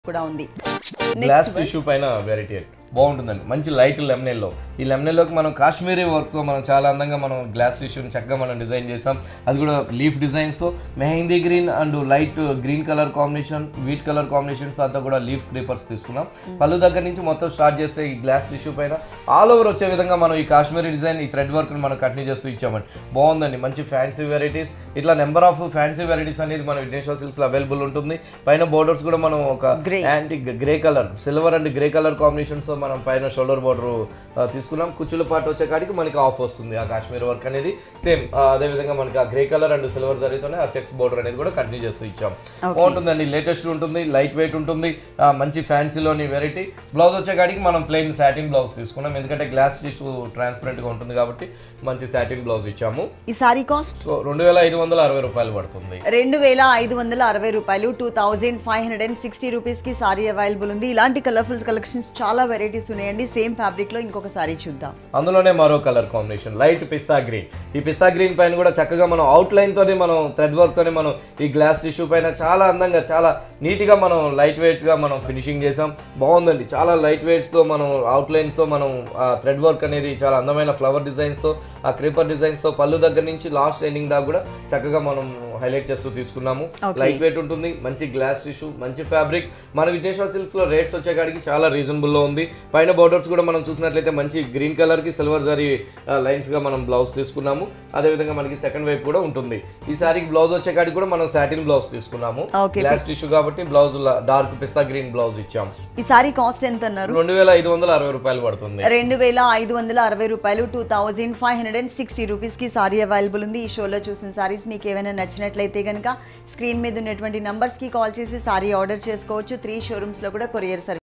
కూడా ఉంది glass tissue పైన వెరైటీ బాగుంటుందండి మంచి లైట్ లెమనెల్లో ఈ లెమనెల్లోకి మనం కాశ్మీరీ వర్క్తో మనం చాలా అందంగా మనం గ్లాస్ టిష్యూని చక్కగా మనం డిజైన్ చేసాం అది కూడా లీఫ్ డిజైన్స్తో mehndi green and light green colour combination wheat colour combinations అంతా కూడా లీఫ్ క్రీపర్స్ తీసుకున్నాం పళ్ళు దగ్గర నుంచి మొత్తం స్టార్ట్ చేస్తే ఈ గ్లాస్ టిష్యూ పైన ఆల్ ఓవర్ వచ్చే విధంగా మనం ఈ కాశ్మీరీ డిజైన్ ఈ థ్రెడ్ వర్క్ని మనం కంటిన్యూ చేస్తూ ఇచ్చామండి బాగుందండి మంచి ఫ్యాన్సీ వెరైటీస్ ఇట్లా నెంబర్ ఆఫ్ ఫ్యాన్సీ వెరైటీస్ అనేది మన విఘ్నేశ్వర సిల్క్స్ అవైలబుల్ ఉంటుంది పైన బోర్డర్స్ కూడా మనం ఒక Grey. Anti grey colour silver and grey colour combinations తో మనం పైన షోల్డర్ బార్డర్ తీసుకున్నాం కుచ్చుల పాటు వచ్చే కాడికి మనకి ఆఫ్ వస్తుంది ఆ కాశ్మీర్ వర్క్ అనేది సేమ్ అదే విధంగా మనకి ఆ గ్రే కలర్ అండ్ సిల్వర్ జరీతోనే ఆ చెక్స్ బార్డర్ అనేది కూడా కంటిన్యూ చేస్తూ ఇచ్చాం బాగుంటుందండి లేటెస్ట్ ఉంటుంది లైట్ వెయిట్ ఉంటుంది ఆ, మంచి ఫ్యాన్సీలోని వెరైటీ బ్లౌజ్ వచ్చే కాడికి మనం ప్లెయిన్ సాటిన్ బ్లౌజ్ తీసుకున్నాం ఎందుకంటే గ్లాస్ టిష్యూ ట్రాన్స్పరెంట్ గా ఉంటుంది కాబట్టి మంచి సాటిన్ బ్లౌజ్ ఇచ్చాము ఈ సారీ కాస్ట్ సో రెండు వేల ఐదు వందల అరవై రూపాయలు పడుతుంది రెండు వేల ఐదు వందల అరవై రూపాయలు two thousand five hundred and sixty రూపీస్కి సారీ అవైలబుల్ ఉంది ఇలాంటి కలర్ఫుల్ కలెక్షన్స్ చాలా వెరైటీస్ ఉన్నాయండి సేమ్ ఫ్యాబ్రిక్లో ఇంకొక సారీ చూద్దాం అందులోనే మరో colour combination light pista green ఈ పిస్తా గ్రీన్ పైన కూడా చక్కగా మనం అవుట్ లైన్ తోనే మనం థ్రెడ్ వర్క్ తోనే మనం ఈ గ్లాస్ టిష్యూ పైన చాలా అందంగా చాలా నీట్ గా మనం లైట్ వెయిట్ గా మనం ఫినిషింగ్ చేసాం బాగుందండి చాలా లైట్ వెయిట్స్ తో మనం అవుట్ లైన్స్ తో మనం ఆ థ్రెడ్ వర్క్ అనేది చాలా అందమైన ఫ్లవర్ డిజైన్స్ తో ఆ క్రీపర్ డిజైన్స్ తో పళ్ళు దగ్గర నుంచి లాస్ట్ ఎండింగ్ దాకా కూడా చక్కగా మనం హైలైట్ చేస్తూ తీసుకున్నాము Okay. లైట్ వెయిట్ ఉంటుంది మంచి గ్లాస్ టిష్యూ మంచి ఫ్యాబ్రిక్ మన విఘ్నేశ్వర సిల్క్స్ లో రేట్స్ వచ్చేకాడికి చాలా రీజనబుల్ లో ఉంది పైన బోర్డర్స్ కూడా మనం చూసినట్లయితే మంచి గ్రీన్ కలర్ కి సిల్వర్ జరీ లైన్స్ గా మనం బ్లౌజ్ తీసుకున్నాము అదే విధంగా మనకి సెకండ్ వైపు కూడా ఉంటుంది ఈ సారీకి బ్లౌజ్ వచ్చేకాడికి కూడా మనం సాటిన్ బ్లౌజ్ తీసుకున్నాము Okay. గ్లాస్ టిష్యూ కాబట్టి blouse dark pista green blouse ఇచ్చాము ఈ సారీ కాస్ట్ ఎంత అన్నారు రెండు వేల ఐదు వందల అరవై రూపాయలు పడుతుంది రెండు వేల ఐదు వందల అరవై రూపాయలు two thousand five hundred and sixty రూపీస్కి సారీ అవైలబుల్ ఉంది ఈ షోలో చూసిన సారీస్ మీకు ఏమైనా నచ్చినట్లయితే కనుక స్క్రీన్ మీద ఉన్నటువంటి నంబర్స్కి కాల్ చేసి సారీ ఆర్డర్ చేసుకోవచ్చు త్రీ షోరూమ్స్లో కూడా కొరియర్ సర్వీస్